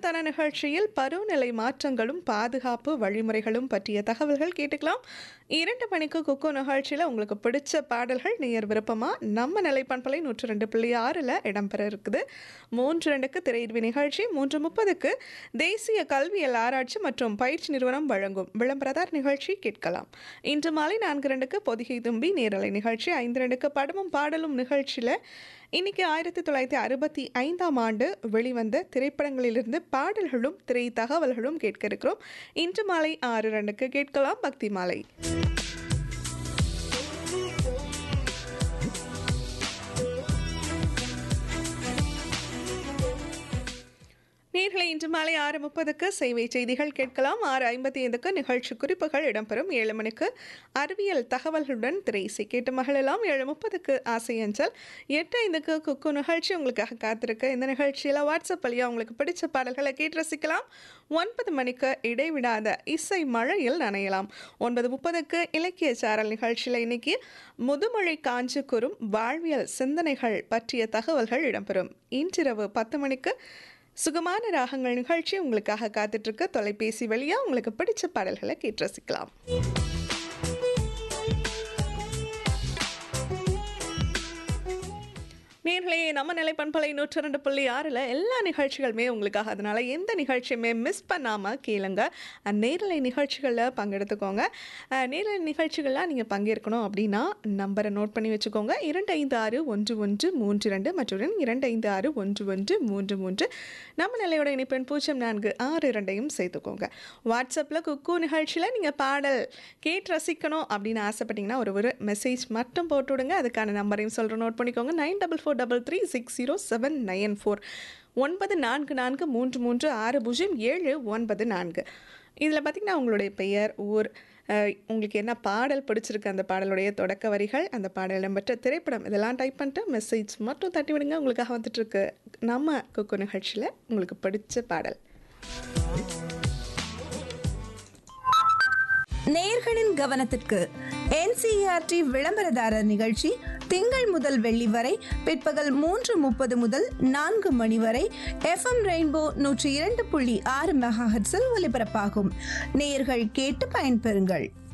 தர நிகழ்ச்சியில் பருவநிலை மாற்றங்களும் பாதுகாப்பு வழிமுறைகளும் பற்றிய தகவல்கள் கேட்டுக்கலாம் இரண்டு மணிக்கு குக்கு நிகழ்ச்சியில் உங்களுக்கு பிடிச்ச பாடல்கள் நேயர் விருப்பமாக நம்ம நிலைப்பண்பலை நூற்றி ரெண்டு புள்ளி ஆறில் இடம்பெற இருக்குது மூன்று ரெண்டுக்கு திரையிர்வி நிகழ்ச்சி மூன்று முப்பதுக்கு தேசிய கல்வியல் ஆராய்ச்சி மற்றும் பயிற்சி நிறுவனம் வழங்கும் விளம்பரதார் நிகழ்ச்சி கேட்கலாம் இன்று மாலை நான்கு ரெண்டுக்கு பொதிகை தும்பி நேரலை நிகழ்ச்சி ஐந்து ரெண்டுக்கு படமும் பாடலும் நிகழ்ச்சியில் இன்னைக்கு ஆயிரத்தி தொள்ளாயிரத்தி அறுபத்தி ஐந்தாம் ஆண்டு வெளிவந்த திரைப்படங்களிலிருந்து பாடல்களும் திரை தகவல்களும் கேட்க இருக்கிறோம் இன்று மாலை ஆறு ரெண்டுக்கு கேட்கலாம் பக்தி மாலை நேர்களை இன்று மாலை ஆறு முப்பதுக்கு சேவை செய்திகள் கேட்கலாம் ஆறு ஐம்பத்தி ஐந்துக்கு நிகழ்ச்சி குறிப்புகள் இடம்பெறும் ஏழு மணிக்கு அறிவியல் தகவல்களுடன் திரைசி கேட்டு மகளெல்லாம் ஏழு முப்பதுக்கு ஆசையஞ்சல் எட்டு ஐந்துக்கு குக்கு நிகழ்ச்சி உங்களுக்காக காத்திருக்கு இந்த நிகழ்ச்சியில் வாட்ஸ்அப் வழியாக உங்களுக்கு பிடிச்ச பாடல்களை கேட்டு ரசிக்கலாம் ஒன்பது மணிக்கு இடைவிடாத இசை மழையில் நனையலாம் ஒன்பது முப்பதுக்கு இலக்கிய சாரல் நிகழ்ச்சியில் இன்னைக்கு முதுமொழி காஞ்சிக்குறும் வாழ்வியல் சிந்தனைகள் பற்றிய தகவல்கள் இடம்பெறும் இன்றிரவு பத்து மணிக்கு சுகமான ராகங்கள் நிகழ்ச்சி உங்களுக்காக காத்துட்ருக்கு தொலைபேசி வழியாக உங்களுக்கு பிடிச்ச பாடல்களை கேட்டு ரசிக்கலாம் நேர்களே நம்ம நிலை பண்பலை நூற்றி ரெண்டு புள்ளி ஆறில் எல்லா நிகழ்ச்சிகளுமே உங்களுக்காக அதனால் எந்த நிகழ்ச்சியுமே மிஸ் பண்ணாமல் கேளுங்க அஹ் நேரலை நிகழ்ச்சிகளில் பங்கெடுத்துக்கோங்க அஹ் நேரலை நிகழ்ச்சிகள்லாம் நீங்கள் பங்கேற்கணும் அப்படின்னா நம்பரை நோட் பண்ணி வச்சுக்கோங்க இரண்டு ஐந்து ஆறு ஒன்று ஒன்று மூன்று ரெண்டு மற்றும் இரண்டு ஐந்து ஆறு ஒன்று ஒன்று மூன்று மூன்று நம்ம நிலையோட இணைப்பெண் பூஜ்ஜியம் நான்கு ஆறு இரண்டையும் சேர்த்துக்கோங்க வாட்ஸ்அப்பில் குக்கு நிகழ்ச்சியில் நீங்கள் பாடல் கேட்டு ரசிக்கணும் அப்படின்னு ஆசைப்பட்டீங்கன்னா ஒரு ஒரு மெசேஜ் மட்டும் போட்டு விடுங்க அதுக்கான நம்பரையும் சொல்கிறேன் நோட் பண்ணிக்கோங்க nine double four double three six zero seven nine four ஒன்பது நான்கு நான்கு மூன்று மூன்று ஆறு பூஜ்ஜியம் ஏழு ஒன்பது நான்கு இதில் பார்த்திங்கன்னா உங்களுடைய பெயர் ஊர் அஹ், உங்களுக்கு என்ன பாடல் பிடிச்சிருக்கு அந்த பாடலுடைய தொடக்க வரிகள் அந்த பாடல் இடம்பெற்ற திரைப்படம் இதெல்லாம் டைப் பண்ணிட்டு மெசேஜ் மட்டும் தட்டி விடுங்க உங்களுக்காக வந்துட்டுருக்கு நம்ம குக்கு நிகழ்ச்சியில் உங்களுக்கு பிடிச்ச பாடல் நேயர்களின் கவனத்திற்கு என்சிஆர்டி விளம்பரதாரர் நிகழ்ச்சி திங்கள் முதல் வெள்ளி வரை பிற்பகல் மூன்று முப்பது முதல் நான்கு மணி வரை எஃப்எம் ரெயின்போ நூற்றி இரண்டு புள்ளி ஆறு மெகாஹெட்ஸில் ஒலிபரப்பாகும் நேயர்கள் கேட்டு பயன்பெறுங்கள்